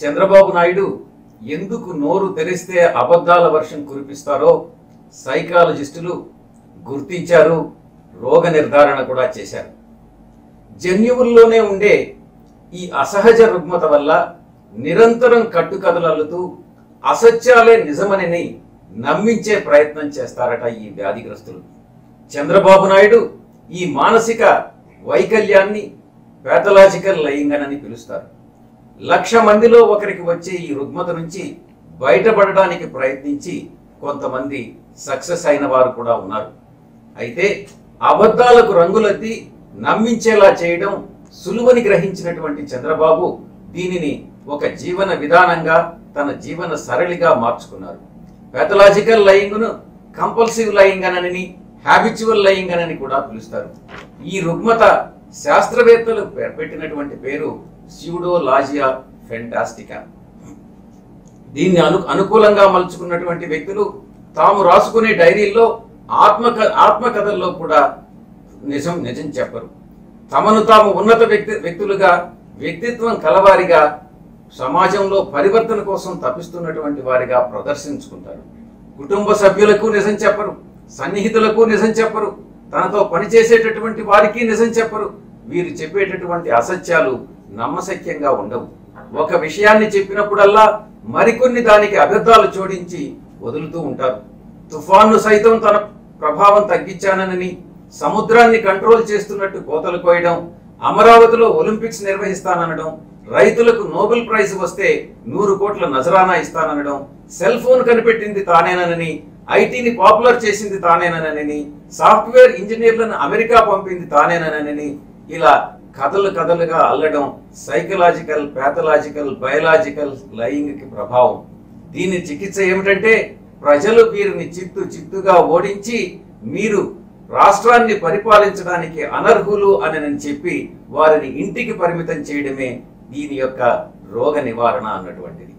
చంద్రబాబు నాయుడు ఎందుకు నోరు తెరిస్తే అబద్ధాల వర్షం కురిపిస్తారో సైకాలజిస్టులు గుర్తించారు రోగ నిర్ధారణ కూడా చేశారు జన్యువుల్లోనే ఉండే ఈ అసహజ రుగ్మత వల్ల నిరంతరం కట్టుకథలు అల్లుతూ అసత్యాలే నిజమని నమ్మించే ప్రయత్నం చేస్తారట ఈ వ్యాధిగ్రస్తులు చంద్రబాబు నాయుడు ఈ మానసిక వైకల్యాన్ని ప్యాథలాజికల్ లయింగన్ అని పిలుస్తారు లక్ష మందిలో ఒకరికి వచ్చే ఈ రుగ్మత నుంచి బయటపడడానికి ప్రయత్నించి కొంతమంది సక్సెస్ అయిన వారు కూడా ఉన్నారు అయితే అబద్ధాలకు రంగులద్ది నమ్మించేలా చేయడం సులువని గ్రహించినటువంటి చంద్రబాబు దీనిని ఒక జీవన విధానంగా తన జీవన సరళిగా మార్చుకున్నారు పెథలాజికల్ లయింగ్ను కంపల్సివ్ లయింగ్ అనని హ్యాబిచువల్ లయింగ్ అని కూడా పిలుస్తారు ఈ రుగ్మత శాస్త్రవేత్తలు పె- పెట్టినటువంటి పేరు స్యూడోలాజియా ఫెంటాస్టికా దీన్ని అను అనుకూలంగా మలుచుకున్నటువంటి వ్యక్తులు తాము రాసుకునే డైరీల్లో ఆత్మక ఆత్మకథల్లో కూడా నిజం నిజం చెప్పరు తమను తాము ఉన్నత వ్యక్తి వ్యక్తులుగా వ్యక్తిత్వం కలవారిగా సమాజంలో పరివర్తన కోసం తప్పిస్తున్నటువంటి వారిగా ప్రదర్శించుకుంటారు కుటుంబ సభ్యులకు నిజం చెప్పరు సన్నిహితులకు నిజం చెప్పరు తనతో పనిచేసేటటువంటి వారికి నిజం చెప్పరు వీరు చెప్పేటటువంటి అసత్యాలు నమ్మశక్యంగా ఉండవు ఒక విషయాన్ని చెప్పినప్పుడల్లా మరికొన్ని దానికి అబద్ధాలు జోడించి వదులుతూ ఉంటారు తుఫాన్ను సైతం తన ప్రభావం తగ్గించానని సముద్రాన్ని కంట్రోల్ చేస్తున్నట్టు కోతలు కోయడం అమరావతిలో ఒలింపిక్స్ నిర్వహిస్తాననడం రైతులకు నోబెల్ ప్రైజ్ వస్తే నూరు కోట్ల నజరానా ఇస్తాననడం సెల్ ఫోన్ కనిపెట్టింది తానేనని ఐటీని పాపులర్ చేసింది తానేనని సాఫ్ట్వేర్ ఇంజనీర్లను అమెరికా పంపింది తానేనని ఇలా కథలు కథలుగా అల్లడం సైకలాజికల్ ప్యాథలాజికల్ బయలాజికల్ లయింగిక ప్రభావం దీని చికిత్స ఏమిటంటే ప్రజలు వీరిని చిత్తు చిత్తుగా ఓడించి మీరు రాష్ట్రాన్ని పరిపాలించడానికి అనర్హులు అని నేను చెప్పి వారిని ఇంటికి పరిమితం చేయడమే దీని యొక్క రోగ నివారణ అన్నటువంటిది